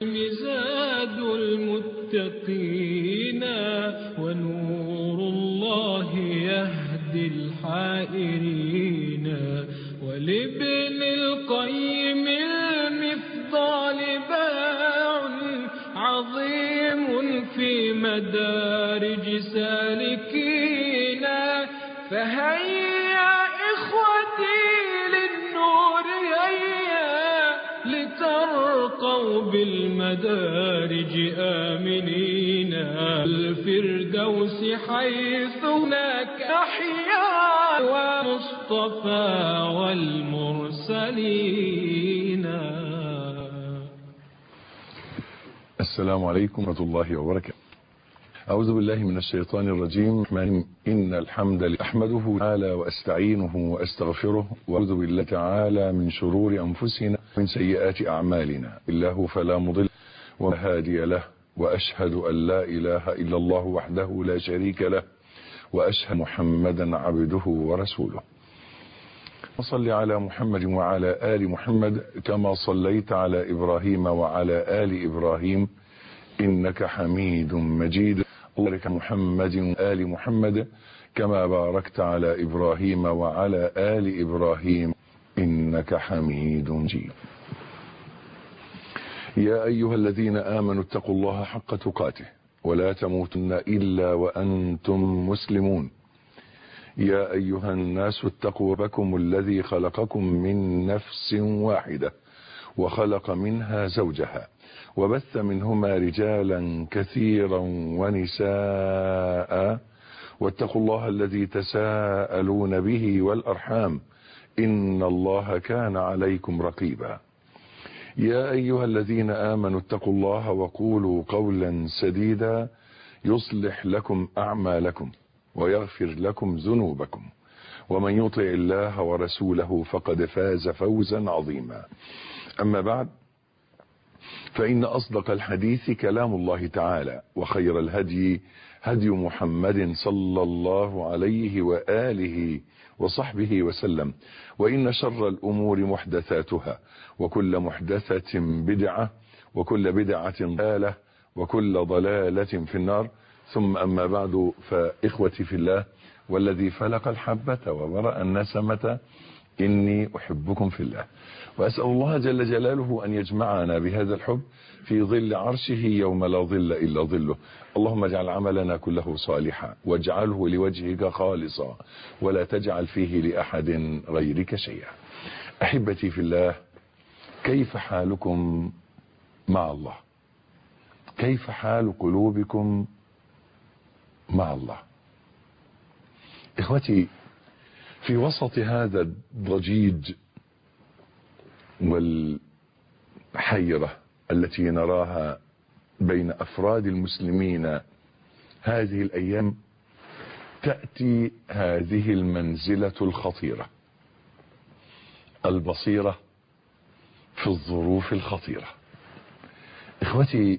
مزاد المتقين ونور الله يهدي الحائرين ولابن القيم المفضال باع عظيم في مدارج سالكين فهيا إخوتي للنور هيا لترقوا بالمدارج آمنين الفردوس حيث هناك أحيا ومصطفى والمرسلين السلام عليكم ورحمة الله وبركاته أعوذ بالله من الشيطان الرجيم من إن الحمد لله أحمده تعالى وأستعينه وأستغفره وأعوذ بالله تعالى من شرور أنفسنا ومن سيئات أعمالنا الله فلا مضل ولا هادي له وأشهد أن لا إله إلا الله وحده لا شريك له وأشهد محمدا عبده ورسوله وصل على محمد وعلى آل محمد كما صليت على إبراهيم وعلى آل إبراهيم إنك حميد مجيد وبارك محمد وآل محمد كما باركت على إبراهيم وعلى آل إبراهيم إنك حميد مجيد يا أيها الذين آمنوا اتقوا الله حق تقاته ولا تموتن إلا وأنتم مسلمون يا أيها الناس اتقوا ربكم الذي خلقكم من نفس واحدة وخلق منها زوجها وبث منهما رجالا كثيرا ونساء واتقوا الله الذي تساءلون به والأرحام إن الله كان عليكم رقيبا يا أيها الذين آمنوا اتقوا الله وقولوا قولا سديدا يصلح لكم أعمالكم ويغفر لكم ذنوبكم ومن يطع الله ورسوله فقد فاز فوزا عظيما أما بعد فإن أصدق الحديث كلام الله تعالى وخير الهدي هدي محمد صلى الله عليه وآله وصحبه وسلم وإن شر الأمور محدثاتها وكل محدثة بدعة وكل بدعة ضلالة وكل ضلالة في النار ثم أما بعد فإخوتي في الله والذي فلق الحبة وبرأ النسمة إني أحبكم في الله وأسأل الله جل جلاله أن يجمعنا بهذا الحب في ظل عرشه يوم لا ظل إلا ظله اللهم اجعل عملنا كله صالحا واجعله لوجهك خالصا ولا تجعل فيه لأحد غيرك شيئا أحبتي في الله كيف حالكم مع الله كيف حال قلوبكم مع الله إخوتي في وسط هذا الضجيج والحيرة التي نراها بين أفراد المسلمين هذه الأيام تأتي هذه المنزلة الخطيرة البصيرة في الظروف الخطيرة إخوتي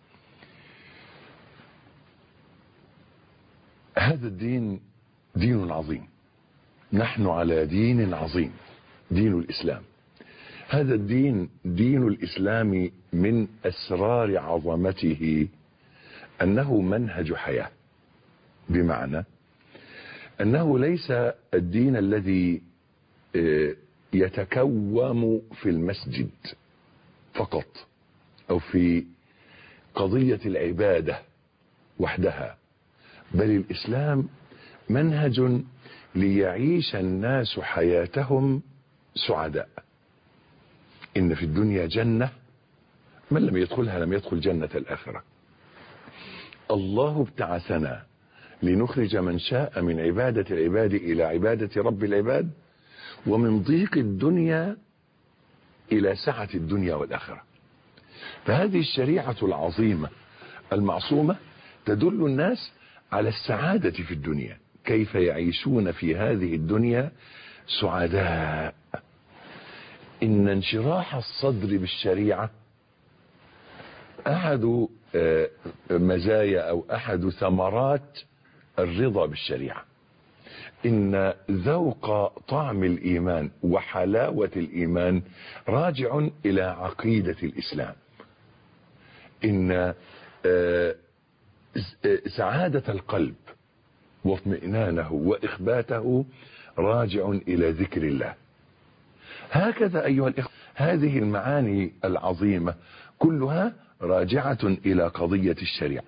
هذا الدين دين عظيم نحن على دين عظيم دين الإسلام هذا الدين دين الإسلام من أسرار عظمته أنه منهج حياة بمعنى أنه ليس الدين الذي يتكوم في المسجد فقط أو في قضية العبادة وحدها بل الإسلام منهج ليعيش الناس حياتهم سعداء إن في الدنيا جنة من لم يدخلها لم يدخل جنة الآخرة الله ابتعثنا لنخرج من شاء من عبادة العباد إلى عبادة رب العباد ومن ضيق الدنيا إلى سعة الدنيا والآخرة فهذه الشريعة العظيمة المعصومة تدل الناس على السعادة في الدنيا كيف يعيشون في هذه الدنيا سعداء إن انشراح الصدر بالشريعة أحد مزايا أو أحد ثمرات الرضا بالشريعة إن ذوق طعم الإيمان وحلاوة الإيمان راجع إلى عقيدة الإسلام ان آه، س- آه، سعادة القلب واطمئنانه واخباته راجع الى ذكر الله هكذا ايها الاخوة هذه المعاني العظيمة كلها راجعة الى قضية الشريعة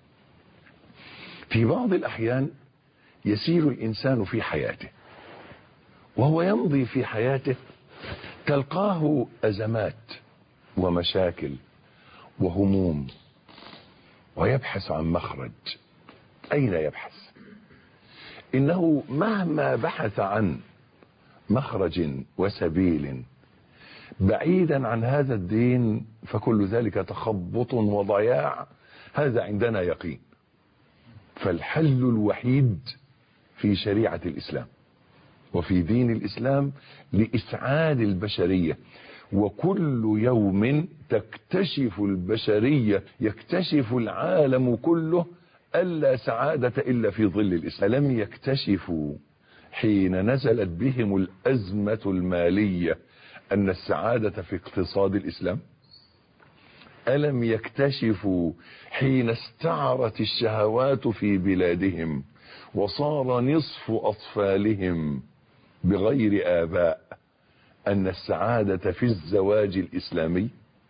في بعض الاحيان يسير الانسان في حياته وهو يمضي في حياته تلقاه ازمات ومشاكل وهموم ويبحث عن مخرج اين يبحث انه مهما بحث عن مخرج وسبيل بعيدا عن هذا الدين فكل ذلك تخبط وضياع هذا عندنا يقين فالحل الوحيد في شريعة الإسلام وفي دين الإسلام لإسعاد البشرية وكل يوم تكتشف البشرية يكتشف العالم كله ألا سعادة إلا في ظل الإسلام لم يكتشفوا حين نزلت بهم الأزمة المالية أن السعادة في اقتصاد الإسلام ألم يكتشفوا حين استعرت الشهوات في بلادهم وصار نصف أطفالهم بغير آباء أن السعادة في الزواج الإسلامي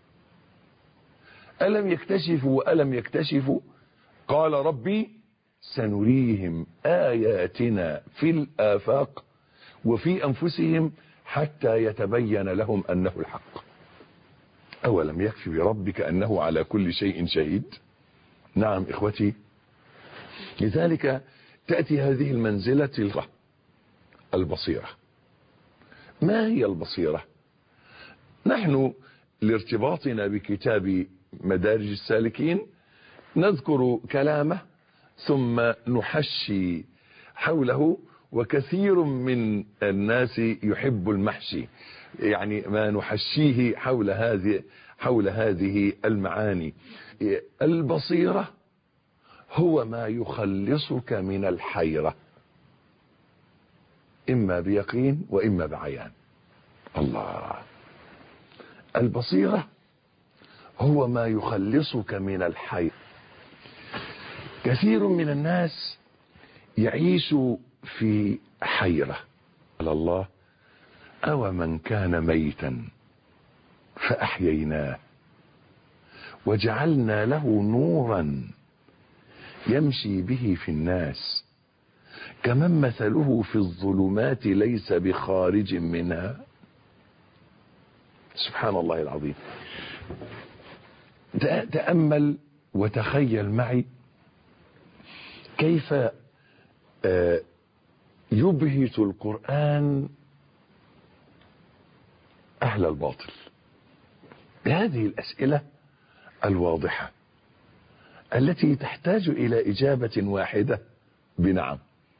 ألم يكتشفوا وألم يكتشفوا قال ربي سنريهم آياتنا في الآفاق وفي أنفسهم حتى يتبين لهم أنه الحق أولم يكفي بربك أنه على كل شيء شهيد نعم إخوتي لذلك تأتي هذه المنزلة الغة البصيرة ما هي البصيرة نحن لارتباطنا بكتاب مدارج السالكين نذكر كلامه ثم نحشي حوله وكثير من الناس يحب المحشي يعني ما نحشيه حول هذه حول هذه المعاني البصيرة هو ما يخلصك من الحيرة إما بيقين وإما بعيان الله البصيرة هو ما يخلصك من الحيرة كثير من الناس يعيش في حيرة على الله أو من كان ميتا فأحييناه وجعلنا له نورا يمشي به في الناس كمن مثله في الظلمات ليس بخارج منها سبحان الله العظيم تأمل وتخيل معي كيف يبهت القرآن أهل الباطل بهذه الأسئلة الواضحة التي تحتاج إلى إجابة واحدة بنعم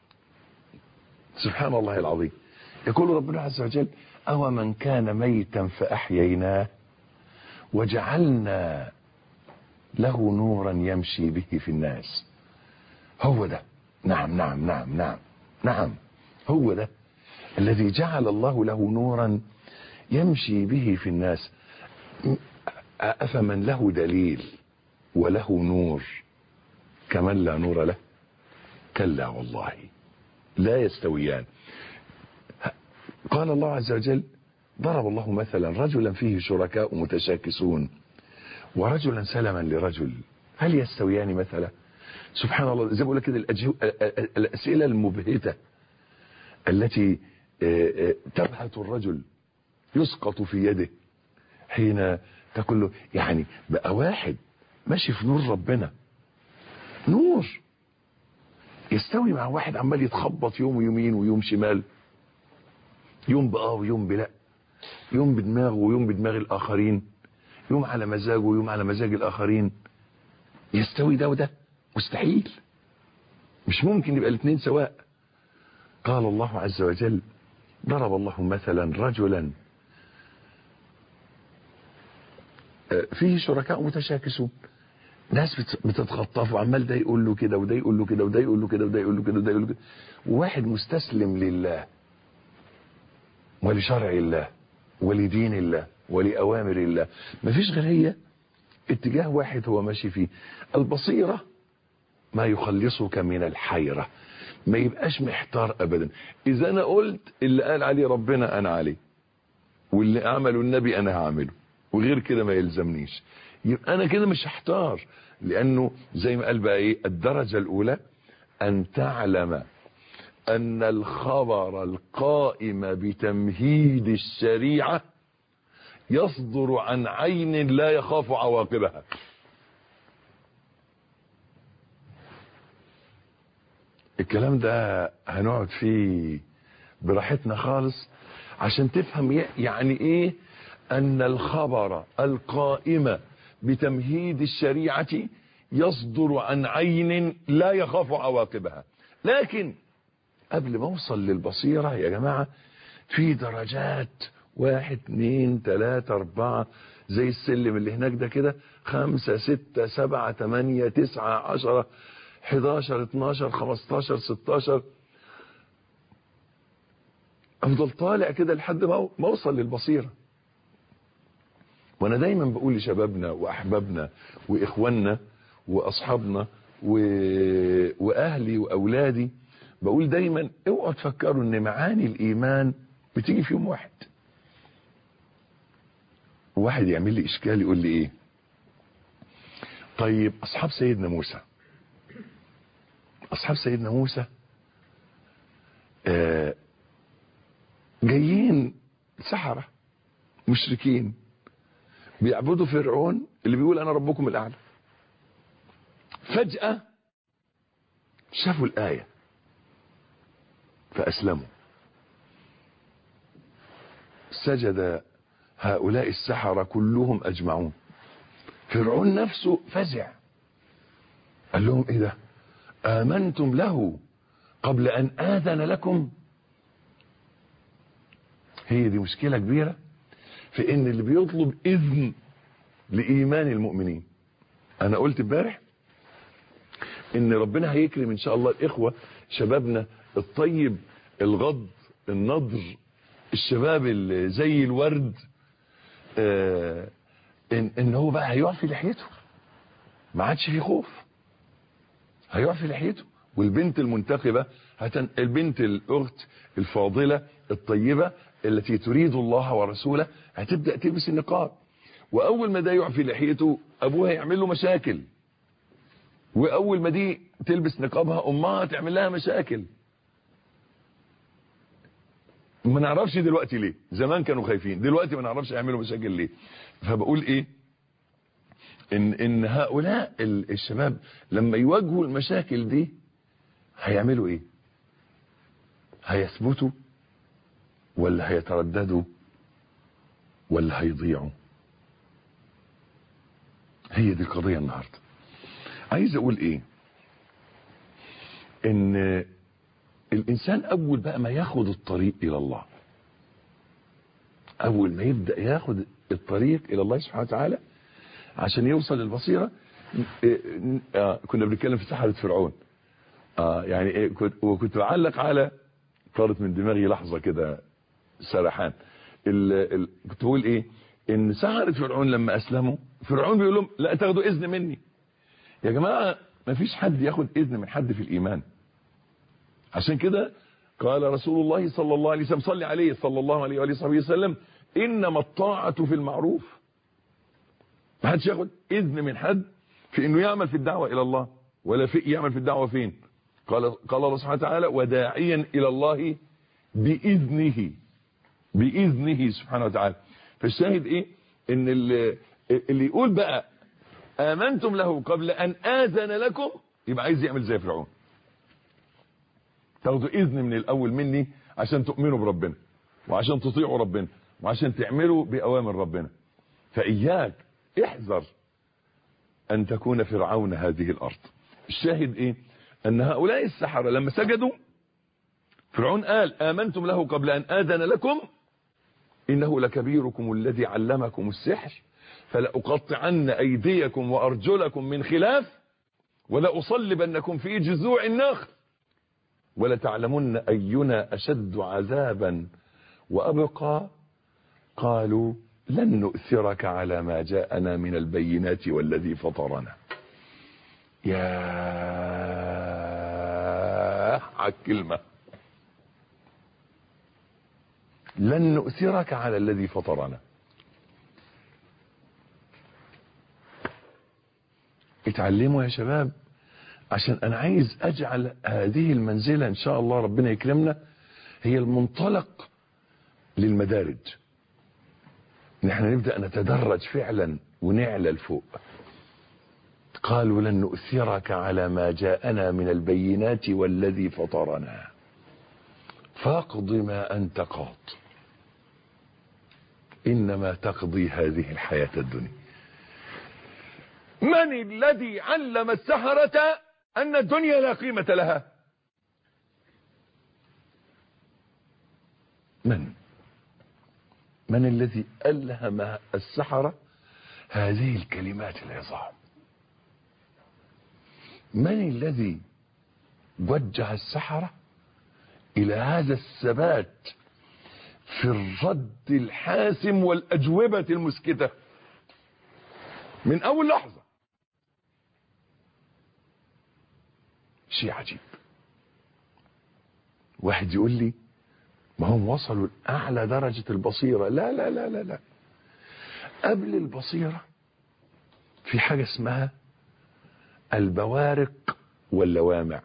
سبحان الله العظيم يقول ربنا عز وجل أو من كان ميتا فأحييناه وجعلنا له نورا يمشي به في الناس هو ده نعم نعم نعم نعم نعم هو ده الذي جعل الله له نورا يمشي به في الناس أفمن له دليل وله نور كمن لا نور له كلا والله لا يستويان قال الله عز وجل ضرب الله مثلا رجلا فيه شركاء متشاكسون ورجلا سلما لرجل هل يستويان مثلا سبحان الله زي ما بقول لك كده الأسئلة المبهتة التي تبهت الرجل يسقط في يده حين تقول له يعني بقى واحد ماشي في نور ربنا نور يستوي مع واحد عمال يتخبط يوم يمين ويوم شمال يوم بآه ويوم بلا يوم بدماغه ويوم بدماغ الآخرين يوم على مزاجه ويوم على مزاج الآخرين يستوي ده وده مستحيل مش ممكن يبقى الاثنين سواء قال الله عز وجل ضرب الله مثلا رجلا فيه شركاء متشاكسون ناس بتتخطف وعمال ده يقول له كده وده يقول له كده وده يقول له كده وده يقول له كده وده يقول له كده وواحد مستسلم لله ولشرع الله ولدين الله ولأوامر الله مفيش غير هي اتجاه واحد هو ماشي فيه البصيرة ما يخلصك من الحيرة ما يبقاش محتار ابدا اذا انا قلت اللي قال عليه ربنا انا عليه واللي عمله النبي انا هعمله وغير كده ما يلزمنيش يبقى انا كده مش هحتار لانه زي ما قال بقى ايه الدرجة الاولى ان تعلم ان الخبر القائم بتمهيد الشريعة يصدر عن عين لا يخاف عواقبها الكلام ده هنقعد فيه براحتنا خالص عشان تفهم يعني ايه ان الخبر القائم بتمهيد الشريعة يصدر عن عين لا يخاف عواقبها لكن قبل ما اوصل للبصيرة يا جماعة في درجات واحد اتنين تلاتة اربعة زي السلم اللي هناك ده كده خمسة ستة سبعة تمانية تسعة عشرة 11 12 15 16 افضل طالع كده لحد ما اوصل للبصيره وانا دايما بقول لشبابنا واحبابنا واخواننا واصحابنا و... واهلي واولادي بقول دايما اوعوا تفكروا ان معاني الايمان بتيجي في يوم واحد واحد يعمل لي اشكال يقول لي ايه طيب اصحاب سيدنا موسى اصحاب سيدنا موسى آه جايين سحرة مشركين بيعبدوا فرعون اللي بيقول انا ربكم الاعلى فجأة شافوا الآية فأسلموا سجد هؤلاء السحرة كلهم أجمعون فرعون نفسه فزع قال لهم ايه ده آمنتم له قبل أن آذن لكم هي دي مشكلة كبيرة في ان اللي بيطلب اذن لإيمان المؤمنين انا قلت امبارح ان ربنا هيكرم ان شاء الله الاخوة شبابنا الطيب الغض النضر الشباب اللي زي الورد آه ان, ان هو بقى هيقع في لحيته ما عادش في خوف هيقع في لحيته والبنت المنتقبة هتن... البنت الاخت الفاضلة الطيبة التي تريد الله ورسوله هتبدأ تلبس النقاب واول ما ده يقع في لحيته ابوها يعمل له مشاكل واول ما دي تلبس نقابها امها تعمل لها مشاكل ما نعرفش دلوقتي ليه زمان كانوا خايفين دلوقتي ما نعرفش يعملوا مشاكل ليه فبقول ايه ان ان هؤلاء الشباب لما يواجهوا المشاكل دي هيعملوا ايه هيثبتوا ولا هيترددوا ولا هيضيعوا هي دي القضية النهاردة عايز اقول ايه ان الانسان اول بقى ما ياخد الطريق الى الله اول ما يبدأ ياخد الطريق الى الله سبحانه وتعالى عشان يوصل للبصيرة آه كنا بنتكلم في سحرة فرعون آه يعني إيه كنت وكنت بعلق على طارت من دماغي لحظة كده سرحان ال ال كنت بقول ايه ان سحرة فرعون لما اسلموا فرعون بيقول لهم لا تاخدوا اذن مني يا جماعة ما فيش حد ياخد اذن من حد في الايمان عشان كده قال رسول الله صلى الله عليه وسلم صلي عليه صلى الله عليه وآله وصحبه وسلم انما الطاعة في المعروف ما حدش ياخد اذن من حد في انه يعمل في الدعوة الى الله ولا في يعمل في الدعوة فين قال قال الله سبحانه وتعالى وداعيا الى الله باذنه باذنه سبحانه وتعالى فالشاهد ايه ان اللي, اللي يقول بقى امنتم له قبل ان اذن لكم يبقى عايز يعمل زي فرعون تاخدوا اذن من الاول مني عشان تؤمنوا بربنا وعشان تطيعوا ربنا وعشان تعملوا باوامر ربنا فاياك احذر ان تكون فرعون هذه الارض الشاهد ايه ان هؤلاء السحرة لما سجدوا فرعون قال امنتم له قبل ان اذن لكم انه لكبيركم الذي علمكم السحر فلاقطعن ايديكم وارجلكم من خلاف ولاصلبنكم في جذوع النخل ولتعلمن اينا اشد عذابا وابقى قالوا لن نؤثرك على ما جاءنا من البينات والذي فطرنا يا على الكلمة لن نؤثرك على الذي فطرنا اتعلموا يا شباب عشان انا عايز اجعل هذه المنزلة ان شاء الله ربنا يكرمنا هي المنطلق للمدارج ان احنا نبدأ نتدرج فعلا ونعلى لفوق قالوا لن نؤثرك على ما جاءنا من البينات والذي فطرنا فاقض ما انت قاض انما تقضي هذه الحياة الدنيا من الذي علم السحرة ان الدنيا لا قيمة لها من من الذي ألهم السحرة هذه الكلمات العظام من الذي وجه السحرة إلى هذا الثبات في الرد الحاسم والأجوبة المسكتة من أول لحظة شيء عجيب واحد يقول لي ما هم وصلوا لأعلى درجة البصيرة لا لا لا لا لا قبل البصيرة في حاجة اسمها البوارق واللوامع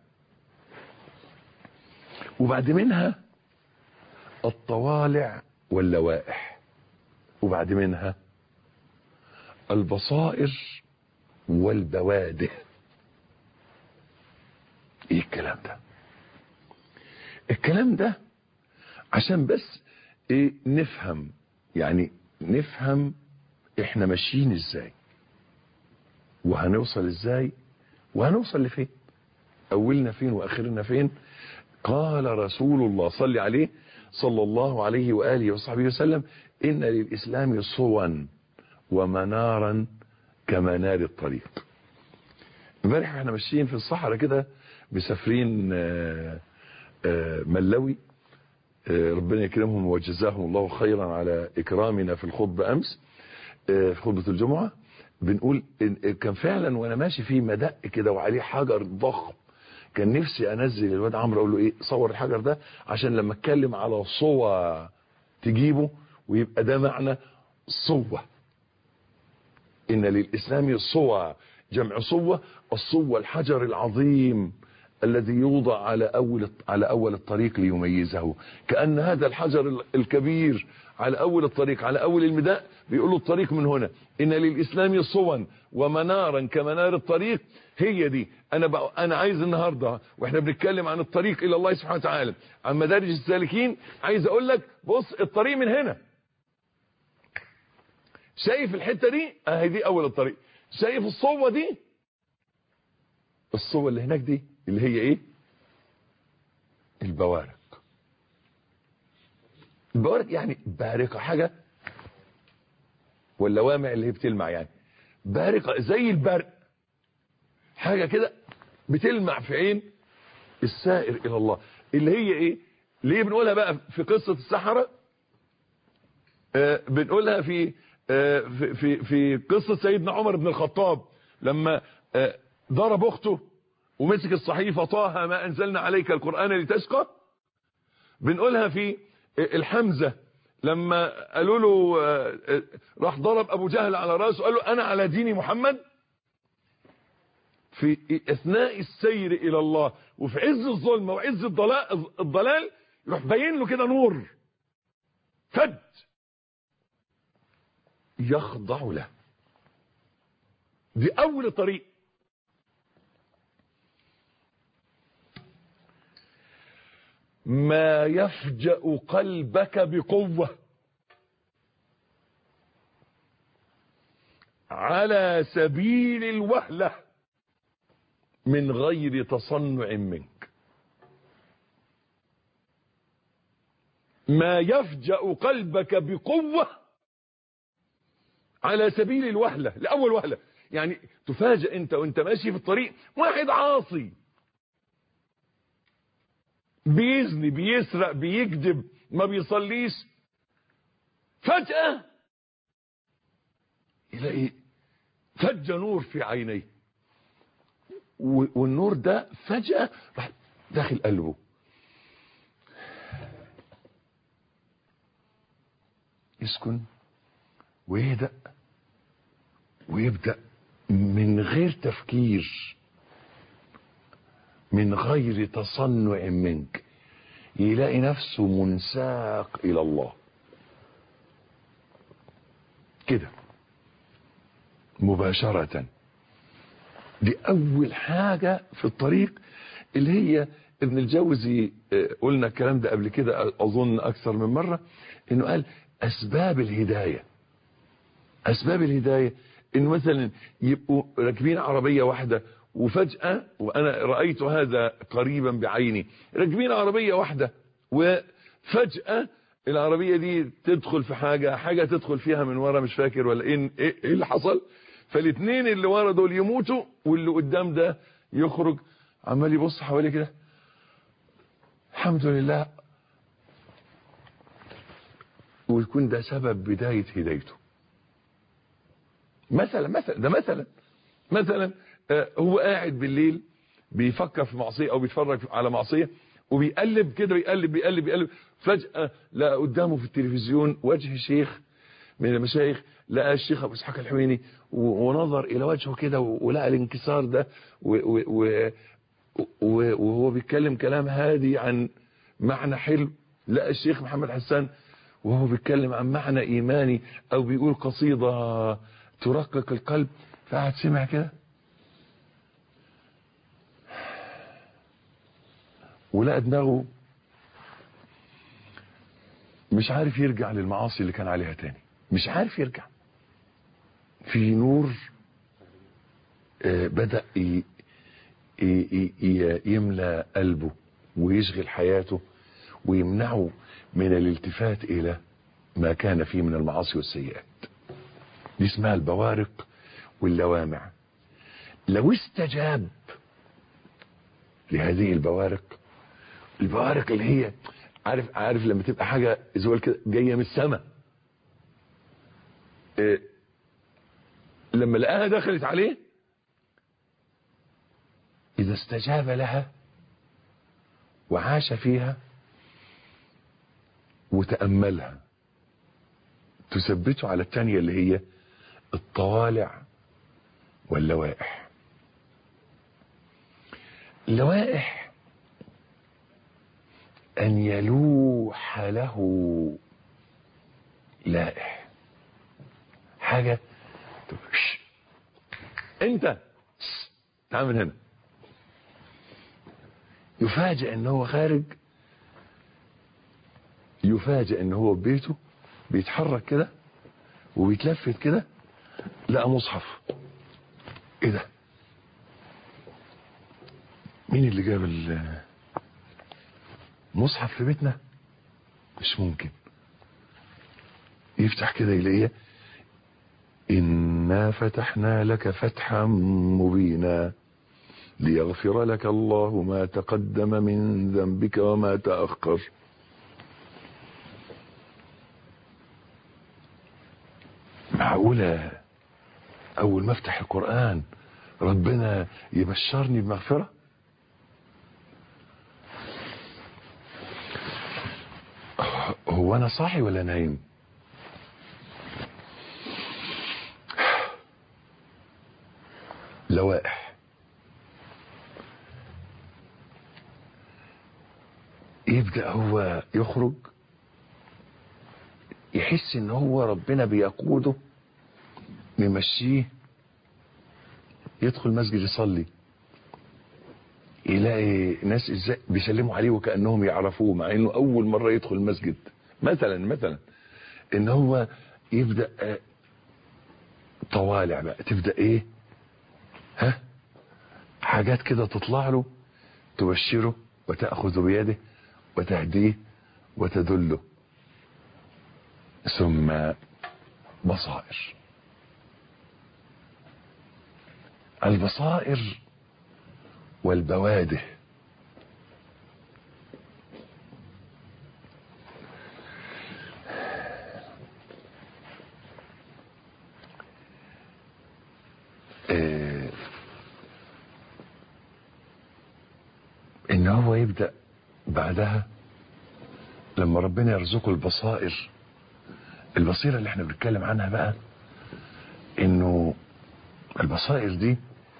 وبعد منها الطوالع واللوائح وبعد منها البصائر والبوادة ايه الكلام ده الكلام ده عشان بس ايه نفهم يعني نفهم احنا ماشيين ازاي وهنوصل ازاي وهنوصل لفين اولنا فين واخرنا فين قال رسول الله صلى عليه صلى الله عليه وآله وصحبه وسلم إن للإسلام صوا ومنارا كمنار الطريق امبارح احنا ماشيين في الصحراء كده مسافرين آه، آه، ملوي آه، ربنا يكرمهم وجزاهم الله خيرا على إكرامنا في الخطبة أمس في خطبة الجمعة بنقول إن كان فعلا وانا ماشي في مدق كده وعليه حجر ضخم كان نفسي انزل الواد عمرو اقول له ايه صور الحجر ده عشان لما اتكلم على صوة تجيبه ويبقى ده معنى صوة ان للاسلام صوة جمع صوة الصوة الحجر العظيم الذي يوضع على اول على اول الطريق ليميزه كان هذا الحجر الكبير على اول الطريق على اول المداء بيقولوا الطريق من هنا ان للاسلام صوا ومنارا كمنار الطريق هي دي انا بقى انا عايز النهارده واحنا بنتكلم عن الطريق الى الله سبحانه وتعالى عن مدارج السالكين عايز اقول لك بص الطريق من هنا شايف الحته دي اهي دي اول الطريق شايف الصوه دي الصوه اللي هناك دي اللي هي ايه البوارق البوارق يعني بارقه حاجه واللوامع اللي هي بتلمع يعني بارقه زي البرق حاجه كده بتلمع في عين السائر الى الله اللي هي ايه ليه بنقولها بقى في قصه السحره آه بنقولها في آه في في في قصه سيدنا عمر بن الخطاب لما آه ضرب اخته ومسك الصحيفه طه ما انزلنا عليك القران لتشقى بنقولها في الحمزه لما قالوا له راح ضرب ابو جهل على راسه قال له انا على دين محمد في اثناء السير الى الله وفي عز الظلمه وعز الضلال الضلال يروح باين له كده نور فج يخضع له دي اول طريق ما يفجأ قلبك بقوة على سبيل الوهلة من غير تصنع منك ما يفجأ قلبك بقوة على سبيل الوهلة لأول وهلة يعني تفاجئ انت وانت ماشي في الطريق واحد عاصي بيزني بيسرق بيكذب ما بيصليش فجأة يلاقي فج نور في عينيه و- والنور ده فجأة راح داخل قلبه يسكن ويهدأ ويبدأ من غير تفكير من غير تصنع منك يلاقي نفسه منساق إلى الله كده مباشرة دي أول حاجة في الطريق اللي هي ابن الجوزي آه، قلنا الكلام ده قبل كده أظن أكثر من مرة إنه قال أسباب الهداية أسباب الهداية إنه مثلا يبقوا راكبين عربية واحدة وفجأة وأنا رأيت هذا قريبا بعيني راكبين عربية واحدة وفجأة العربية دي تدخل في حاجة حاجة تدخل فيها من ورا مش فاكر ولا ايه ايه إيه اللي حصل فالاثنين اللي ورا دول يموتوا واللي قدام ده يخرج عمال يبص حواليه كده الحمد لله ويكون ده سبب بداية هدايته مثلا مثلا ده مثلا مثلا آه، هو قاعد بالليل بيفكر في معصية او بيتفرج على معصية وبيقلب كده بيقلب بيقلب بيقلب فجأة لقى قدامه في التلفزيون وجه شيخ من المشايخ لقى الشيخ ابو اسحاق الحويني و- ونظر الى وجهه كده و- ولقى الانكسار ده و- و- و- و- وهو بيتكلم كلام هادي عن معنى حلو لقى الشيخ محمد حسان وهو بيتكلم عن معنى ايماني او بيقول قصيدة ترقق القلب فقعد سمع كده ولقى دماغه مش عارف يرجع للمعاصي اللي كان عليها تاني مش عارف يرجع في نور آه، بدأ ي- ي- ي- يملى قلبه ويشغل حياته ويمنعه من الالتفات إلى ما كان فيه من المعاصي والسيئات دي اسمها البوارق واللوامع لو استجاب لهذه البوارق البوارق اللي هي عارف عارف لما تبقى حاجه زوال كده جايه من السماء إيه لما لقاها دخلت عليه اذا استجاب لها وعاش فيها وتاملها تثبته على الثانيه اللي هي الطوالع واللوائح اللوائح أن يلوح له لائح حاجة تبقى شش. أنت شش. تعال من هنا يفاجئ ان هو خارج يفاجئ ان هو في بيته بيتحرك كده وبيتلفت كده لقى مصحف ايه ده مين اللي جاب المصحف في بيتنا مش ممكن يفتح كده يلاقيه إنا فتحنا لك فتحا مبينا ليغفر لك الله ما تقدم من ذنبك وما تأخر معقولة أول ما أفتح القرآن ربنا يبشرني بمغفرة هو أنا صاحي ولا نايم لوائح يبدأ هو يخرج يحس ان هو ربنا بيقوده ممشيه يدخل مسجد يصلي يلاقي ناس ازاي بيسلموا عليه وكانهم يعرفوه مع انه اول مره يدخل المسجد مثلا مثلا ان هو يبدا آه، طوالع بقى تبدا ايه ها حاجات كده تطلع له تبشره وتاخذ بيده وتهديه وتدله ثم بصائر البصائر والبواده يبدأ بعدها لما ربنا يرزقه البصائر البصيرة اللي احنا بنتكلم عنها بقى انه البصائر دي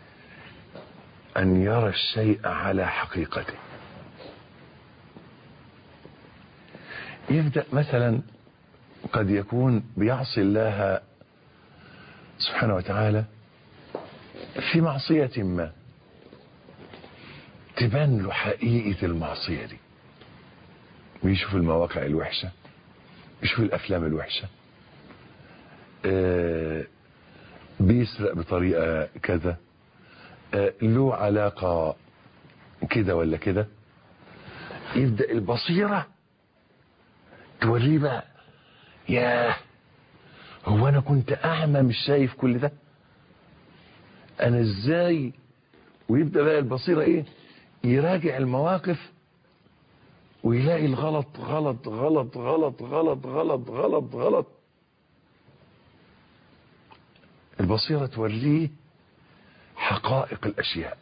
ان يرى الشيء على حقيقته يبدأ مثلا قد يكون بيعصي الله سبحانه وتعالى في معصية ما تبان له حقيقة المعصية دي ويشوف المواقع الوحشة يشوف الأفلام الوحشة آه بيسرق بطريقة كذا آه له علاقة كده ولا كده يبدأ البصيرة توريه بقى ياه هو انا كنت اعمى مش شايف كل ده انا ازاي ويبدا بقى البصيره ايه يراجع المواقف ويلاقي الغلط غلط غلط غلط غلط غلط غلط غلط البصيره توريه حقائق الاشياء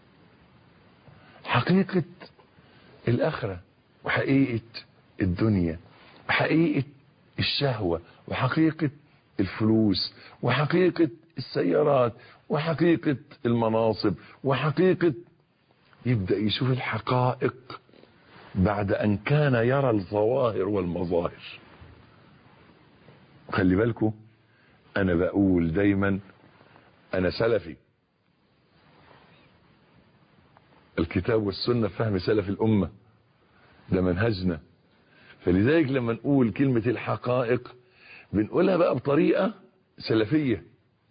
حقيقه الاخره وحقيقه الدنيا وحقيقه الشهوه وحقيقه الفلوس وحقيقه السيارات وحقيقه المناصب وحقيقه يبدا يشوف الحقائق بعد ان كان يرى الظواهر والمظاهر خلي بالكم انا بقول دايما انا سلفي الكتاب والسنه فهم سلف الامه ده منهجنا فلذلك لما نقول كلمه الحقائق بنقولها بقى بطريقه سلفيه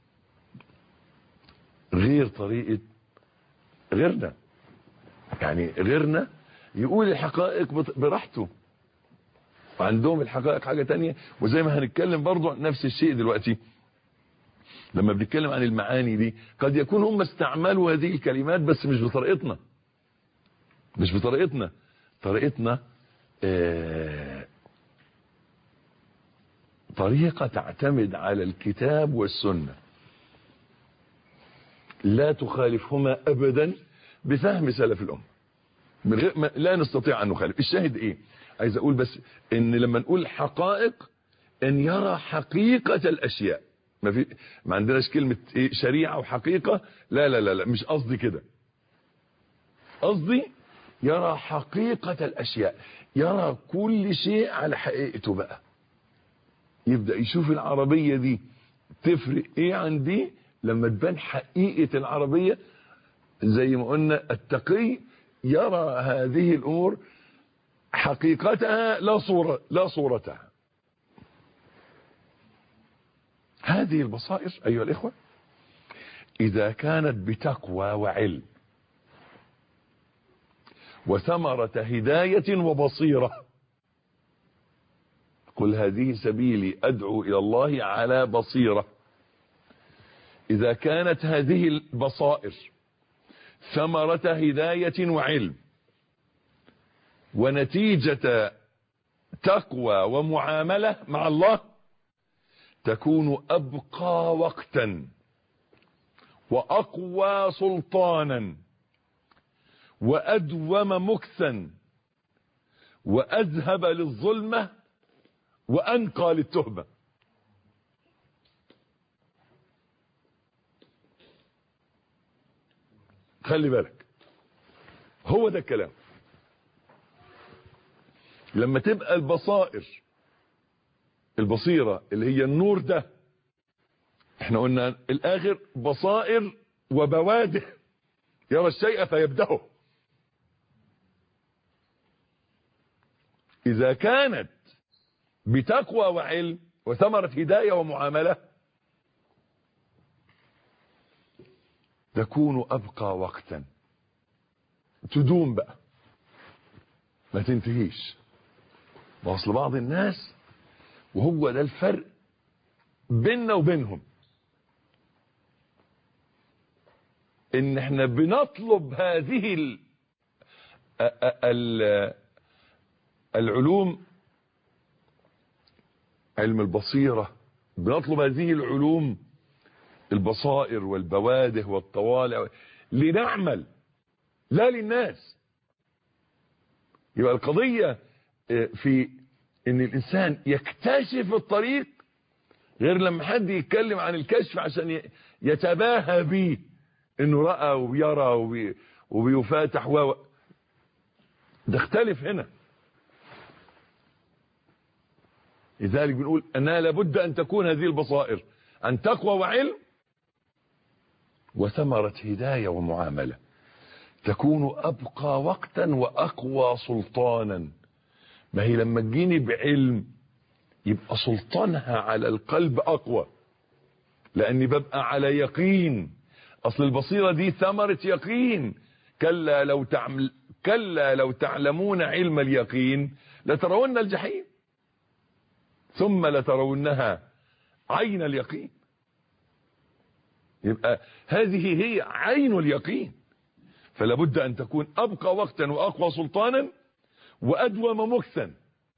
غير طريقه غيرنا يعني غيرنا يقول الحقائق براحته وعندهم الحقائق حاجة تانية وزي ما هنتكلم برضو نفس الشيء دلوقتي لما بنتكلم عن المعاني دي قد يكون هم استعملوا هذه الكلمات بس مش بطريقتنا مش بطريقتنا طريقتنا آه طريقة تعتمد على الكتاب والسنة لا تخالفهما أبدا بفهم سلف الأمة من غير ما لا نستطيع أن نخالف الشاهد إيه عايز أقول بس إن لما نقول حقائق أن يرى حقيقة الأشياء ما في ما عندناش كلمة إيه شريعة وحقيقة لا لا لا لا مش قصدي كده قصدي يرى حقيقة الأشياء يرى كل شيء على حقيقته بقى يبدأ يشوف العربية دي تفرق ايه عن دي لما تبان حقيقة العربية زي ما قلنا التقي يرى هذه الامور حقيقتها لا صورة لا صورتها هذه البصائر ايها الاخوة اذا كانت بتقوى وعلم وثمرة هداية وبصيرة قل هذه سبيلي ادعو الى الله على بصيرة اذا كانت هذه البصائر ثمرة هداية وعلم ونتيجة تقوى ومعاملة مع الله تكون ابقى وقتا واقوى سلطانا وادوم مكثا واذهب للظلمة وانقى للتهمة خلي بالك هو ده الكلام لما تبقى البصائر البصيرة اللي هي النور ده احنا قلنا الاخر بصائر وبواده يرى الشيء فيبدأه اذا كانت بتقوى وعلم وثمرة هداية ومعاملة تكون ابقى وقتا تدوم بقى ما تنتهيش واصل بعض الناس وهو ده الفرق بيننا وبينهم ان احنا بنطلب هذه ال ال العلوم علم البصيرة بنطلب هذه العلوم البصائر والبواده والطوالع لنعمل لا للناس يبقى القضية في ان الانسان يكتشف الطريق غير لما حد يتكلم عن الكشف عشان يتباهى بيه انه رأى وبيرى وبي وبيفاتح و ده اختلف هنا لذلك بنقول انها لابد ان تكون هذه البصائر عن تقوى وعلم وثمرة هداية ومعاملة تكون ابقى وقتا واقوى سلطانا ما هي لما تجيني بعلم يبقى سلطانها على القلب اقوى لاني ببقى على يقين اصل البصيرة دي ثمرة يقين كلا لو تعمل كلا لو تعلمون علم اليقين لترون الجحيم ثم لترونها عين اليقين يبقى هذه هي عين اليقين فلا بد ان تكون ابقى وقتا واقوى سلطانا وادوم مكثا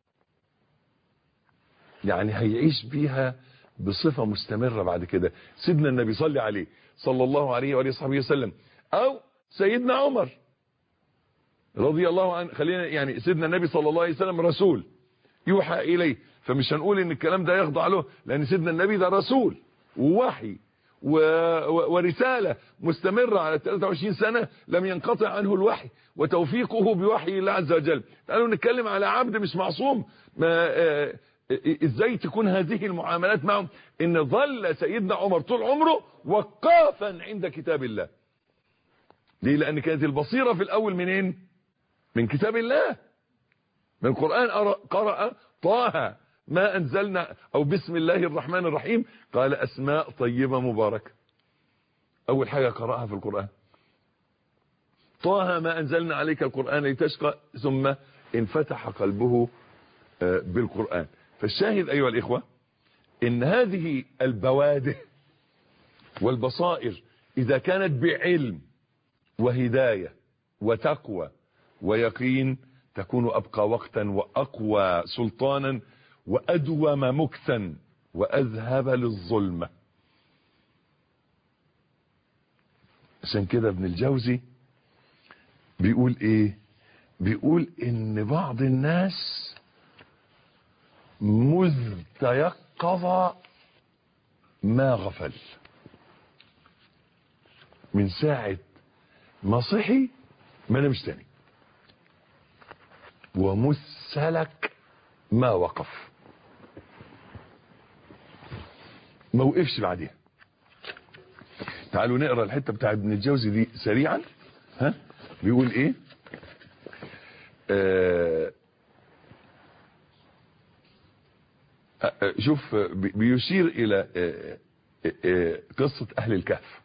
يعني هيعيش بيها بصفة مستمرة بعد كده سيدنا النبي صلى عليه صلى الله عليه وآله وصحبه وسلم او سيدنا عمر رضي الله عنه خلينا يعني سيدنا النبي صلى الله عليه وسلم رسول يوحى اليه فمش هنقول ان الكلام ده يخضع له لان سيدنا النبي ده رسول ووحي و... و... ورسالة مستمرة على 23 سنة لم ينقطع عنه الوحي وتوفيقه بوحي الله عز وجل تعالوا نتكلم على عبد مش معصوم ما آه... ازاي تكون هذه المعاملات معهم ان ظل سيدنا عمر طول عمره وقافا عند كتاب الله ليه لان كانت البصيرة في الاول منين من كتاب الله من القرآن قرأ طه ما أنزلنا أو بسم الله الرحمن الرحيم قال أسماء طيبة مباركة أول حاجة قرأها في القرآن طه ما أنزلنا عليك القرآن لتشقى ثم انفتح قلبه بالقرآن فالشاهد أيها الإخوة إن هذه البوادئ والبصائر إذا كانت بعلم وهداية وتقوى ويقين تكون أبقى وقتا وأقوى سلطانا وأدوم مكثا وأذهب للظلمة عشان كده ابن الجوزي بيقول ايه بيقول ان بعض الناس مذ تيقظ ما غفل من ساعة ما صحي ما نمش تاني ومسلك ما وقف ما وقفش بعديها تعالوا نقرا الحته بتاع ابن الجوزي دي سريعا ها بيقول ايه آه شوف بيشير الى آه آه قصة اهل الكهف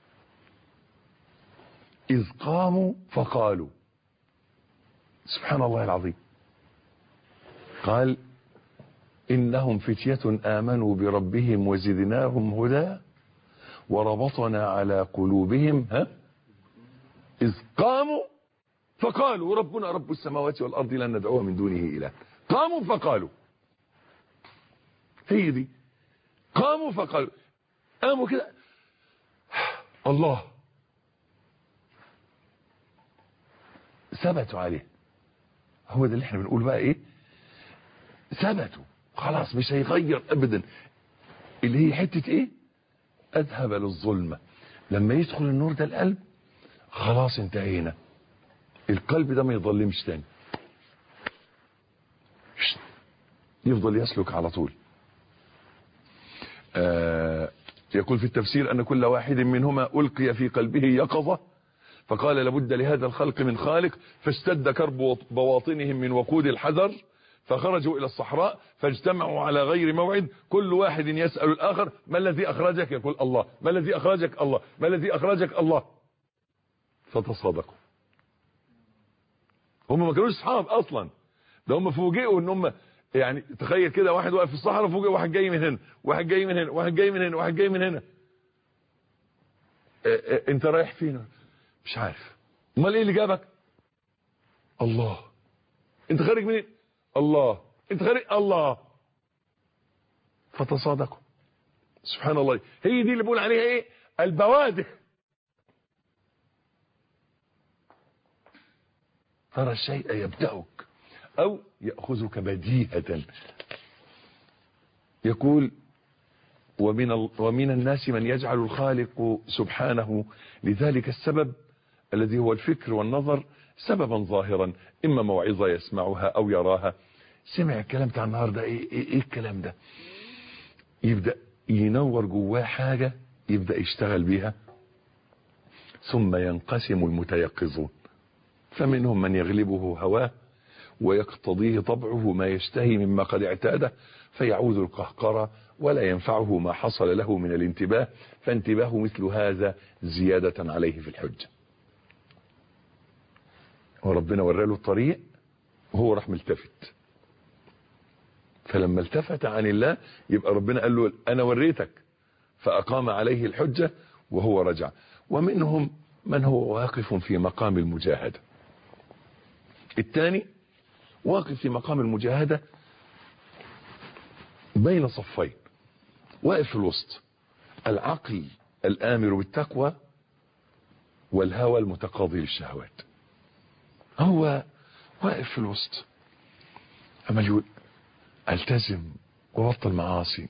اذ قاموا فقالوا سبحان الله العظيم قال إنهم فتية آمنوا بربهم وزدناهم هدى وربطنا على قلوبهم ها إذ قاموا فقالوا ربنا رب السماوات والأرض لن ندعوها من دونه إله قاموا فقالوا هي دي قاموا فقالوا قاموا كده الله ثبتوا عليه هو ده اللي احنا بنقول بقى ايه ثبتوا خلاص مش هيغير ابدا اللي هي حتة ايه اذهب للظلمة لما يدخل النور ده القلب خلاص انتهينا القلب ده ما يظلمش تاني يفضل يسلك على طول آه يقول في التفسير ان كل واحد منهما القي في قلبه يقظة فقال لابد لهذا الخلق من خالق فاشتد كرب بواطنهم من وقود الحذر فخرجوا الى الصحراء فاجتمعوا على غير موعد كل واحد يسأل الاخر ما الذي اخرجك يقول الله ما الذي اخرجك الله ما الذي اخرجك الله فتصادقوا هم ما كانوش اصحاب اصلا ده هم فوجئوا ان هم يعني تخيل كده واحد واقف في الصحراء فوجئ واحد جاي من هنا واحد جاي من هنا واحد جاي من هنا واحد جاي من هنا اه اه انت رايح فين مش عارف امال ايه اللي جابك الله انت خارج منين الله انت خارج الله فتصادقوا سبحان الله هي دي اللي بقول عليها ايه البوادئ ترى الشيء يبدأك أو يأخذك بديهة يقول ومن, ومن الناس من يجعل الخالق سبحانه لذلك السبب الذي هو الفكر والنظر سببا ظاهرا إما موعظة يسمعها أو يراها سمع الكلام بتاع النهاردة إيه, إيه, إيه الكلام ده يبدأ ينور جواه حاجة يبدأ يشتغل بيها ثم ينقسم المتيقظون فمنهم من يغلبه هواه ويقتضيه طبعه ما يشتهي مما قد اعتاده فيعود القهقرة ولا ينفعه ما حصل له من الانتباه فانتباه مثل هذا زيادة عليه في الحجة وربنا وراله الطريق وهو راح ملتفت فلما التفت عن الله يبقى ربنا قال له انا وريتك فاقام عليه الحجة وهو رجع ومنهم من هو واقف في مقام المجاهدة الثاني واقف في مقام المجاهدة بين صفين واقف في الوسط العقل الآمر بالتقوى والهوى المتقاضي للشهوات هو واقف في الوسط أما يقول التزم وبطل معاصي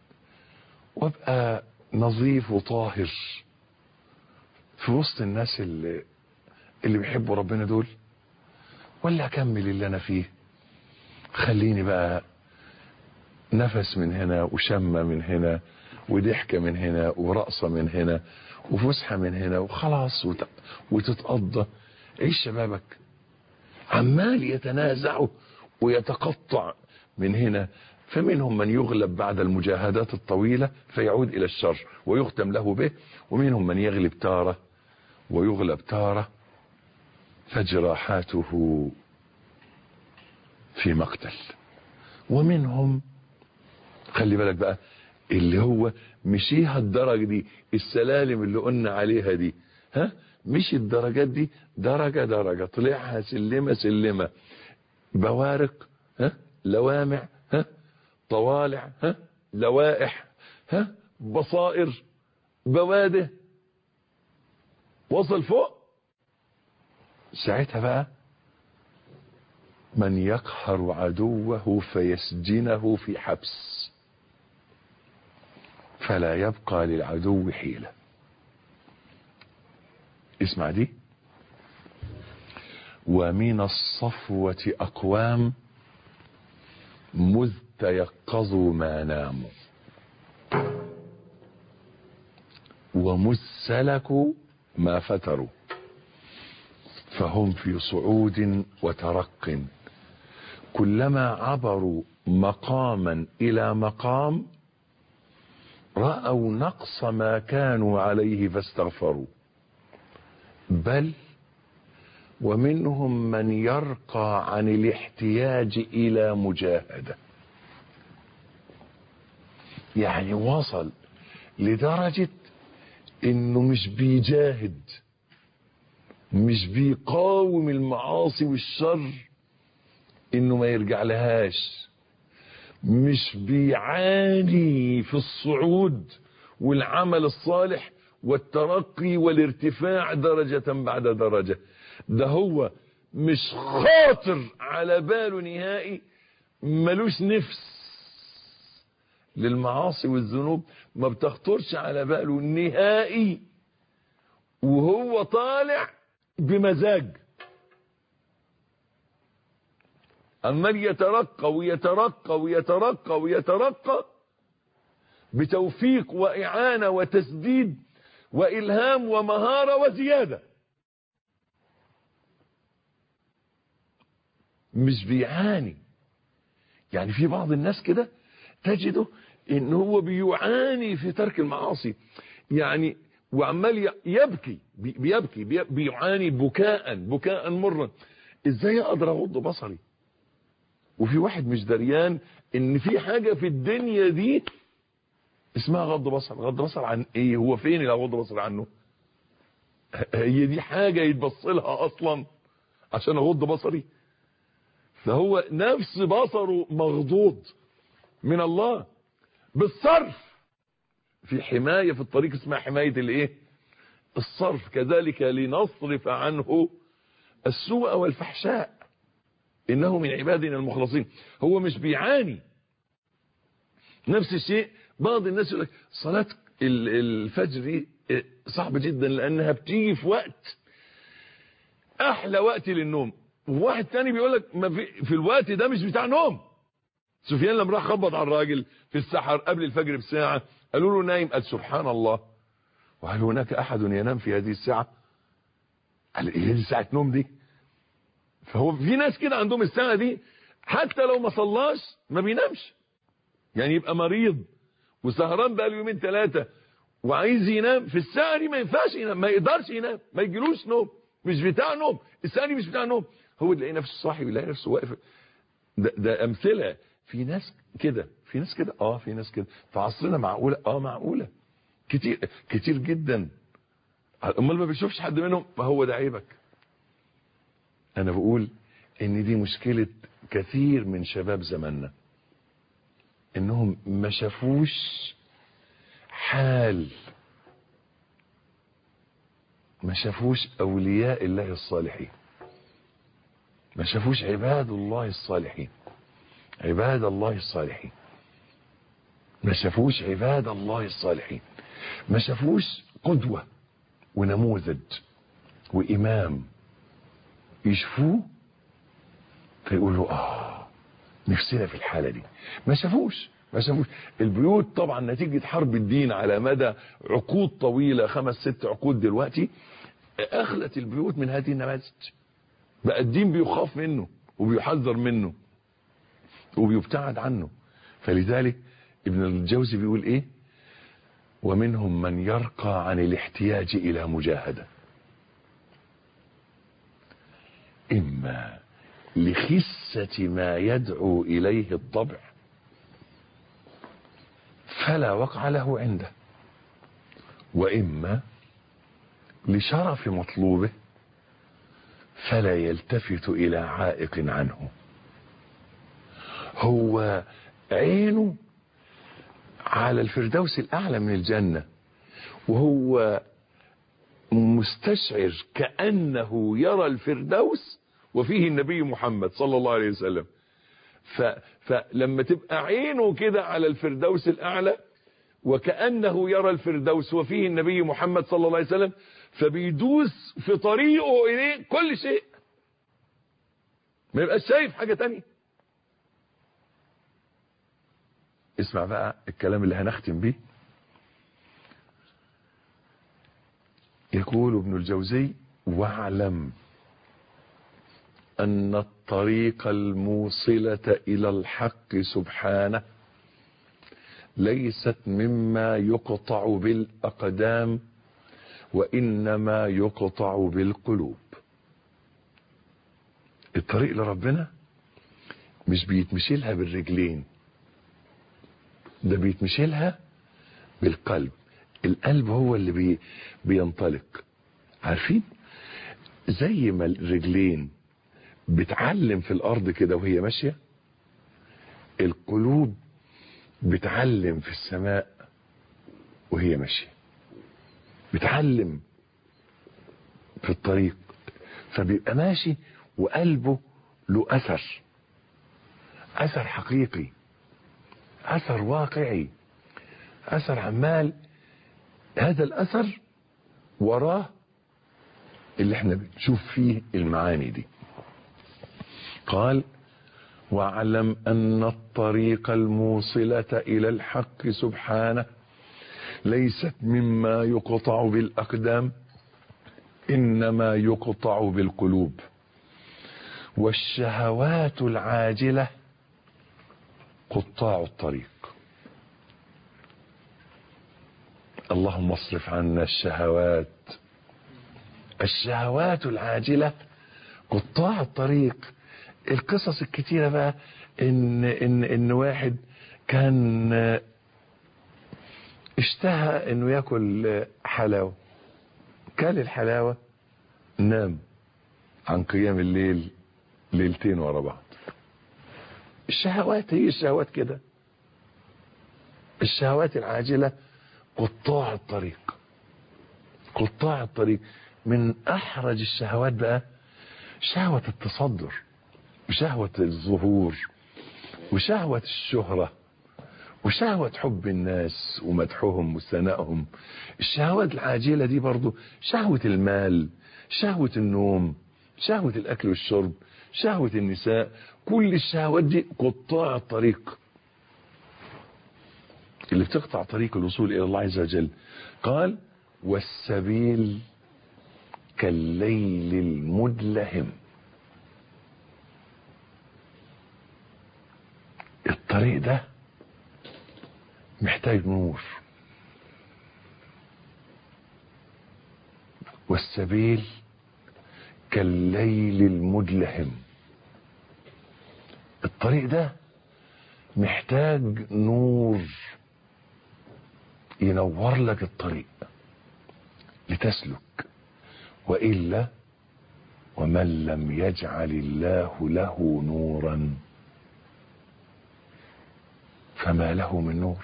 وابقى نظيف وطاهر في وسط الناس اللي, اللي بيحبوا ربنا دول ولا اكمل اللي انا فيه خليني بقى نفس من هنا وشمة من هنا وضحكة من هنا ورقصة من هنا وفسحة من هنا وخلاص وت... وتتقضى عيش شبابك عمال يتنازعوا ويتقطع من هنا فمنهم من يغلب بعد المجاهدات الطويلة فيعود إلى الشر ويختم له به ومنهم من يغلب تارة ويغلب تارة فجراحاته في مقتل ومنهم خلي بالك بقى اللي هو مشيها الدرجة دي السلالم اللي قلنا عليها دي ها مش الدرجات دي درجة درجة طلعها سلمة سلمة بوارق ها لوامع ها طوالع ها لوائح ها بصائر بواده وصل فوق ساعتها بقى من يقهر عدوه فيسجنه في حبس فلا يبقى للعدو حيلة اسمع دي ومن الصفوة أقوام مذ تيقظوا ما ناموا ومذ سلكوا ما فتروا فهم في صعود وترق كلما عبروا مقاما الى مقام رأوا نقص ما كانوا عليه فاستغفروا بل ومنهم من يرقى عن الاحتياج الى مجاهدة يعني وصل لدرجة انه مش بيجاهد مش بيقاوم المعاصي والشر انه ما يرجع لهاش مش بيعاني في الصعود والعمل الصالح والترقي والارتفاع درجة بعد درجة ده هو مش خاطر على باله نهائي ملوش نفس للمعاصي والذنوب ما بتخطرش على باله نهائي وهو طالع بمزاج عمال يترقى ويترقى ويترقى ويترقى بتوفيق وإعانة وتسديد وإلهام ومهارة وزيادة مش بيعاني يعني في بعض الناس كده تجده ان هو بيعاني في ترك المعاصي يعني وعمال يبكي بيبكي بيعاني بكاء بكاء مرا ازاي اقدر اغض بصري وفي واحد مش دريان ان في حاجة في الدنيا دي اسمها غض بصر غض بصر عن ايه هو فين اللي غض بصر عنه هي دي حاجة يتبص لها اصلا عشان اغض بصري فهو نفس بصره مغضوض من الله بالصرف في حماية في الطريق اسمها حماية الايه الصرف كذلك لنصرف عنه السوء والفحشاء انه من عبادنا المخلصين هو مش بيعاني نفس الشيء بعض الناس يقول لك صلاة ال- الفجر دي صعبة جدا لانها بتيجي في وقت احلى وقت للنوم وواحد تاني بيقول لك ما في, في الوقت ده مش بتاع نوم سفيان لما راح خبط على الراجل في السحر قبل الفجر بساعة قالوا له نايم قال سبحان الله وهل هناك احد ينام في هذه الساعة قال ايه دي ساعة نوم دي فهو في ناس كده عندهم الساعة دي حتى لو ما صلاش ما بينامش يعني يبقى مريض وسهران بقى له يومين ثلاثة وعايز ينام في الساعة دي ما ينفعش ينام ما يقدرش ينام ما يجيلوش نوم مش بتاع نوم الساعة دي مش بتاع نوم هو يلاقي نفسه صاحي ويلاقي نفسه واقف ده, ده أمثلة في ناس كده في ناس كده اه في ناس كده في عصرنا معقولة اه معقولة كتير كتير جدا امال ما بيشوفش حد منهم فهو ده عيبك انا بقول ان دي مشكلة كثير من شباب زماننا انهم ما شافوش حال ما شافوش اولياء الله الصالحين ما شافوش عباد الله الصالحين عباد الله الصالحين ما شافوش عباد الله الصالحين ما شافوش قدوة ونموذج وإمام يشوفوه فيقولوا آه نفسنا في الحالة دي ما شافوش ما شافوش البيوت طبعا نتيجة حرب الدين على مدى عقود طويلة خمس ست عقود دلوقتي أخلت البيوت من هذه النماذج بقى الدين بيخاف منه وبيحذر منه وبيبتعد عنه فلذلك ابن الجوزي بيقول ايه ومنهم من يرقى عن الاحتياج الى مجاهدة اما لخسة ما يدعو اليه الطبع فلا وقع له عنده واما لشرف مطلوبه فلا يلتفت الى عائق عنه هو عينه على الفردوس الأعلى من الجنة وهو مستشعر كأنه يرى الفردوس وفيه النبي محمد صلى الله عليه وسلم ف فلما تبقى عينه كده على الفردوس الأعلى وكأنه يرى الفردوس وفيه النبي محمد صلى الله عليه وسلم فبيدوس في طريقه إليه كل شيء ما يبقاش شايف حاجة تانية اسمع بقى الكلام اللي هنختم بيه يقول ابن الجوزي واعلم أن الطريق الموصلة إلى الحق سبحانه ليست مما يقطع بالأقدام وإنما يقطع بالقلوب الطريق لربنا مش بيتمشي لها بالرجلين ده بيتمشي لها بالقلب القلب هو اللي بي بينطلق عارفين زي ما الرجلين بتعلم في الارض كده وهي ماشيه القلوب بتعلم في السماء وهي ماشيه بتعلم في الطريق فبيبقى ماشي وقلبه له اثر اثر حقيقي اثر واقعي اثر عمال هذا الاثر وراه اللي احنا بنشوف فيه المعاني دي قال واعلم ان الطريق الموصلة الى الحق سبحانه ليست مما يقطع بالاقدام انما يقطع بالقلوب والشهوات العاجله قطاع الطريق اللهم اصرف عنا الشهوات الشهوات العاجلة قطاع الطريق القصص الكتيرة بقى ان ان ان واحد كان اشتهى انه ياكل حلاوة كل الحلاوة نام عن قيام الليل ليلتين ورا بعض الشهوات هي الشهوات كده الشهوات العاجلة قطاع الطريق قطاع الطريق من احرج الشهوات بقى شهوة التصدر وشهوة الظهور وشهوة الشهرة وشهوة حب الناس ومدحهم وثنائهم الشهوات العاجلة دي برضو شهوة المال شهوة النوم شهوة الأكل والشرب شهوة النساء كل الشهوات دي قطاع الطريق اللي بتقطع طريق الوصول إلى الله عز وجل قال والسبيل كالليل المدلهم الطريق ده محتاج نور والسبيل كالليل المدلهم الطريق ده محتاج نور ينور لك الطريق لتسلك وإلا ومن لم يجعل الله له نورا فما له من نور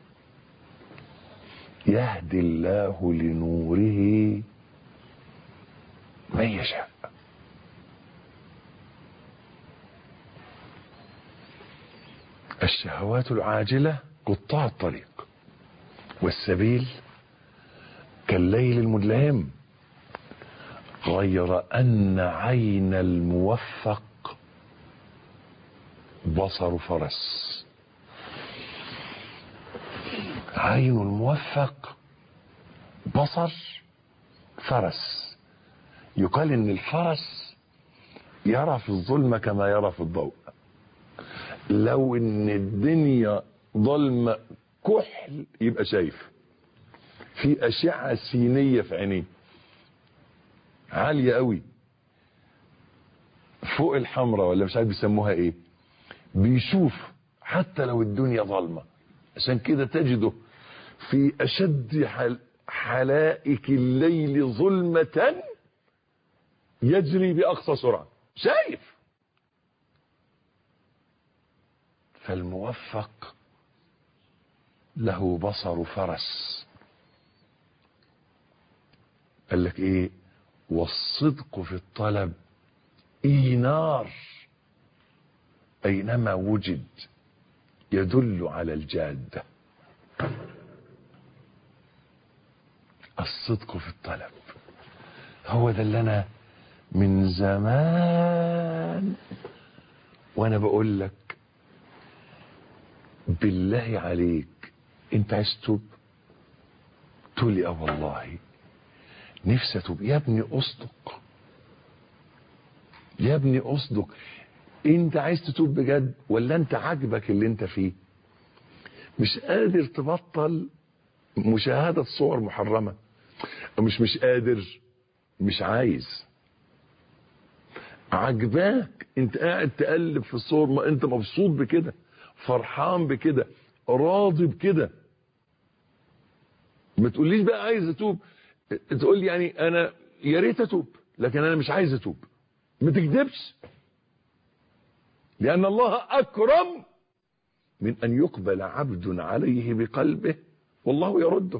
يهدي الله لنوره من يشاء الشهوات العاجلة قطاع الطريق والسبيل كالليل المدلهم غير أن عين الموفق بصر فرس عين الموفق بصر فرس يقال ان الفرس يرى في الظلمة كما يرى في الضوء لو ان الدنيا ظلمة كحل يبقى شايف في اشعة سينية في عينيه عالية قوي فوق الحمراء ولا مش عارف بيسموها ايه بيشوف حتى لو الدنيا ظلمة عشان كده تجده في اشد حل حلائك الليل ظلمة يجري باقصى سرعة شايف فالموفق له بصر فرس قال لك ايه والصدق في الطلب اينار اينما وجد يدل على الجاده الصدق في الطلب هو ده اللي انا من زمان وانا بقول لك بالله عليك انت عايز تتوب تقول لي اه والله نفسي اتوب يا ابني اصدق يا ابني اصدق انت عايز تتوب بجد ولا انت عاجبك اللي انت فيه مش قادر تبطل مشاهدة صور محرمة مش مش قادر مش عايز عجباك انت قاعد تقلب في الصور ما انت مبسوط بكده فرحان بكده راضي بكده ما تقوليش بقى عايز اتوب تقول لي يعني انا يا ريت اتوب لكن انا مش عايز اتوب ما تكذبش لان الله اكرم من ان يقبل عبد عليه بقلبه والله يرده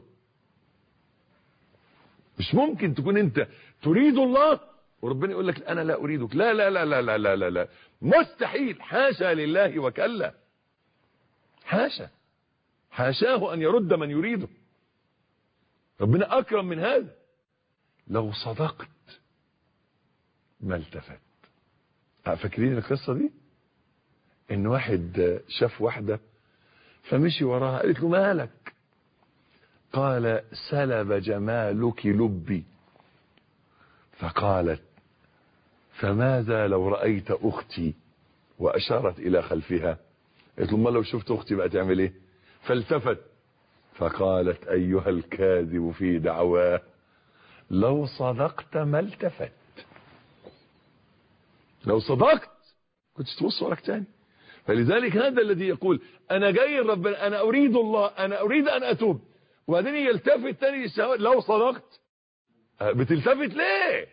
مش ممكن تكون انت تريد الله وربنا يقول لك انا لا اريدك لا لا لا لا لا لا لا, لا. مستحيل حاشا لله وكلا حاشا حاشاه ان يرد من يريده ربنا اكرم من هذا لو صدقت ما التفت فاكرين القصه دي ان واحد شاف واحده فمشي وراها قالت له مالك قال سلب جمالك لبي فقالت فماذا لو رأيت أختي وأشارت إلى خلفها قالت له ما لو شفت أختي بقى تعمل إيه فالتفت فقالت أيها الكاذب في دعواه لو صدقت ما التفت لو صدقت كنت تبص وراك تاني فلذلك هذا الذي يقول أنا جاي ربنا أنا أريد الله أنا أريد أن أتوب وبعدين يلتفت تاني للشهوات لو صدقت بتلتفت ليه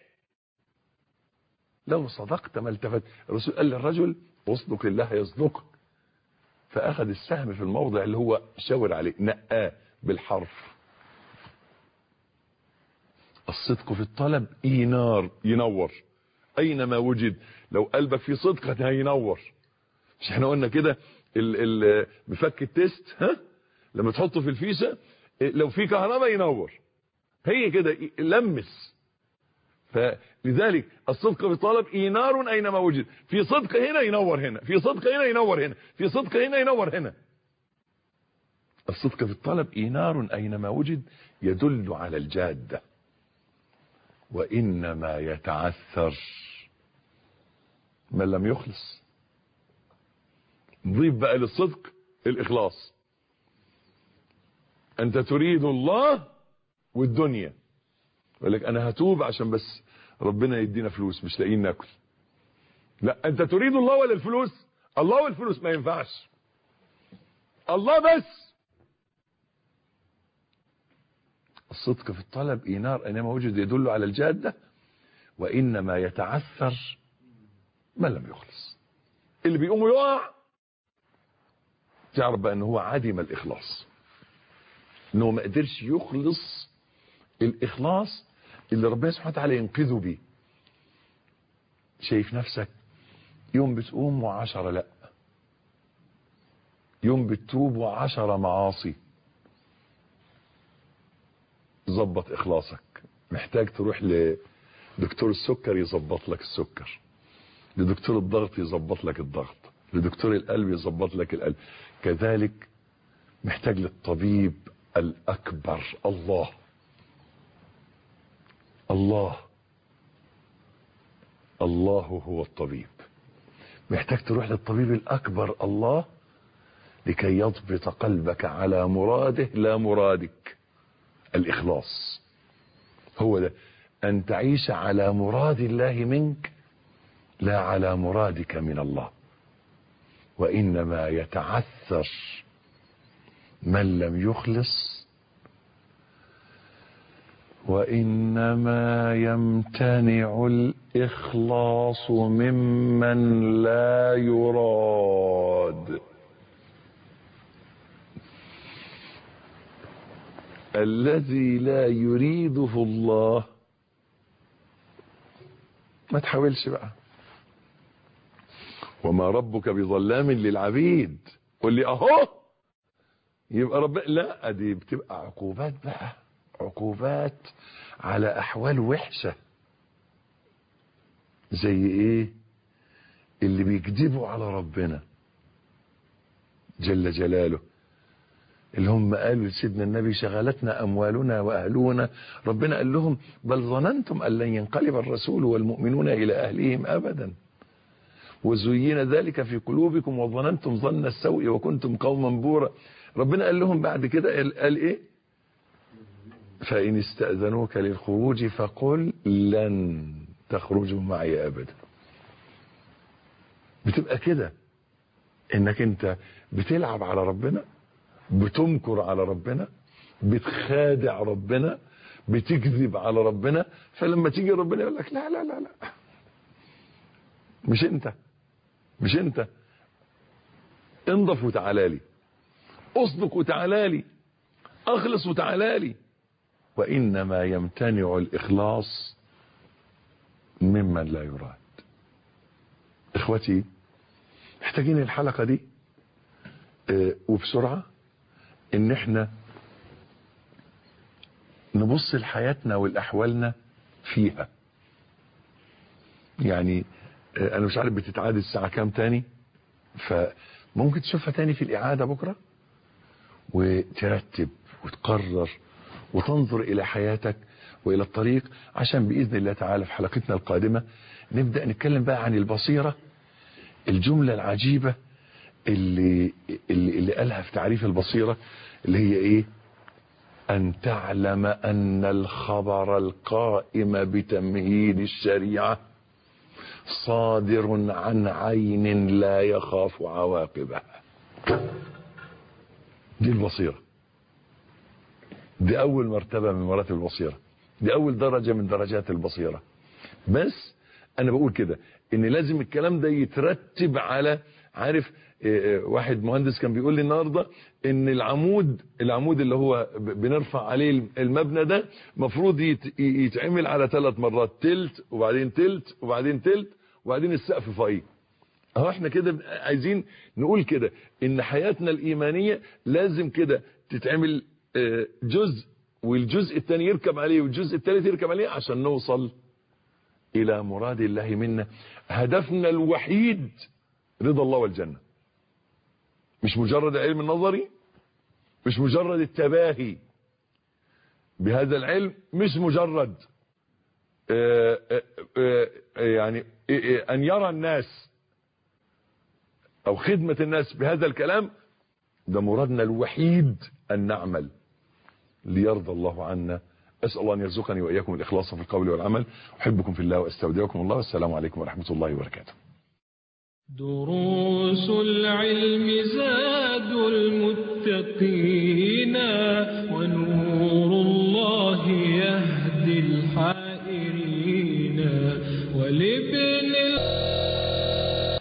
لو صدقت ما التفت الرسول قال للرجل اصدق الله يصدقك فاخذ السهم في الموضع اللي هو شاور عليه نقاه بالحرف الصدق في الطلب اينار ينور اينما وجد لو قلبك فيه صدق هينور مش احنا قلنا كده ال- ال- مفك التيست ها لما تحطه في الفيشه لو في كهرباء ينور هي كده لمس فلذلك الصدق بالطلب اينار اينما وجد في صدق هنا ينور هنا في صدق هنا ينور هنا في صدق هنا ينور هنا الصدق في الطلب اينار اينما وجد يدل على الجاده وانما يتعثر من لم يخلص نضيف بقى للصدق الاخلاص انت تريد الله والدنيا يقول لك انا هتوب عشان بس ربنا يدينا فلوس مش لاقيين ناكل لا انت تريد الله ولا الفلوس الله والفلوس ما ينفعش الله بس الصدق في الطلب اينار اينما وجد يدل على الجاده وانما يتعثر من لم يخلص اللي بيقوم يقع تعرف بقى ان هو عدم الاخلاص انه ما قدرش يخلص الاخلاص اللي ربنا سبحانه وتعالى ينقذه بيه شايف نفسك يوم بتقوم وعشرة لا يوم بتتوب وعشرة معاصي ظبط اخلاصك محتاج تروح لدكتور السكر يظبط لك السكر لدكتور الضغط يظبط لك الضغط لدكتور القلب يظبط لك القلب كذلك محتاج للطبيب الاكبر الله الله الله هو الطبيب محتاج تروح للطبيب الاكبر الله لكي يضبط قلبك على مراده لا مرادك الاخلاص هو ده ان تعيش على مراد الله منك لا على مرادك من الله وانما يتعثر من لم يخلص وانما يمتنع الاخلاص ممن لا يراد الذي لا يريده الله ما تحاولش بقى وما ربك بظلام للعبيد قل لي اهو يبقى رب لا دي بتبقى عقوبات بقى عقوبات على احوال وحشه زي ايه اللي بيكذبوا على ربنا جل جلاله اللي هم قالوا لسيدنا النبي شغلتنا اموالنا واهلنا ربنا قال لهم بل ظننتم ان لن ينقلب الرسول والمؤمنون الى اهليهم ابدا وزين ذلك في قلوبكم وظننتم ظن السوء وكنتم قوما بورا ربنا قال لهم بعد كده قال, قال ايه فان استاذنوك للخروج فقل لن تخرجوا معي ابدا بتبقى كده انك انت بتلعب على ربنا بتنكر على ربنا بتخادع ربنا بتكذب على ربنا فلما تيجي ربنا يقول لك لا لا لا لا مش انت مش انت انضف وتعالى لي اصدق وتعالى لي اخلص وتعالى لي وانما يمتنع الاخلاص ممن لا يراد اخوتي محتاجين الحلقة دي اه وبسرعة ان احنا نبص لحياتنا والاحوالنا فيها يعني اه انا مش عارف بتتعاد الساعة كام تاني فممكن تشوفها تاني في الاعادة بكرة وترتب وتقرر وتنظر الى حياتك والى الطريق عشان باذن الله تعالى في حلقتنا القادمة نبدأ نتكلم بقى عن البصيرة الجملة العجيبة اللي, اللي, اللي قالها في تعريف البصيرة اللي هي ايه ان تعلم ان الخبر القائم بتمهيد الشريعة صادر عن عين لا يخاف عواقبها دي البصيرة دي اول مرتبة من مراتب البصيرة دي اول درجة من درجات البصيرة بس انا بقول كده ان لازم الكلام ده يترتب على عارف آه، آه، واحد مهندس كان بيقول لي النهارده ان العمود العمود اللي هو ب- بنرفع عليه المبنى ده مفروض يت- يتعمل على ثلاث مرات تلت وبعدين تلت وبعدين تلت وبعدين السقف فوقيه اهو احنا كده عايزين نقول كده ان حياتنا الايمانيه لازم كده تتعمل آه، جزء والجزء الثاني يركب عليه والجزء الثالث يركب عليه عشان نوصل الى مراد الله منا هدفنا الوحيد رضا الله والجنه مش مجرد علم النظري مش مجرد التباهي بهذا العلم مش مجرد آه، آه، آه، يعني آه، آه، ان يرى الناس او خدمة الناس بهذا الكلام ده مرادنا الوحيد ان نعمل ليرضى الله عنا اسال الله ان يرزقني واياكم الاخلاص في القول والعمل احبكم في الله واستودعكم الله والسلام عليكم ورحمه الله وبركاته دروس العلم زاد المتقين ونور الله يهدي الحائرين ولابن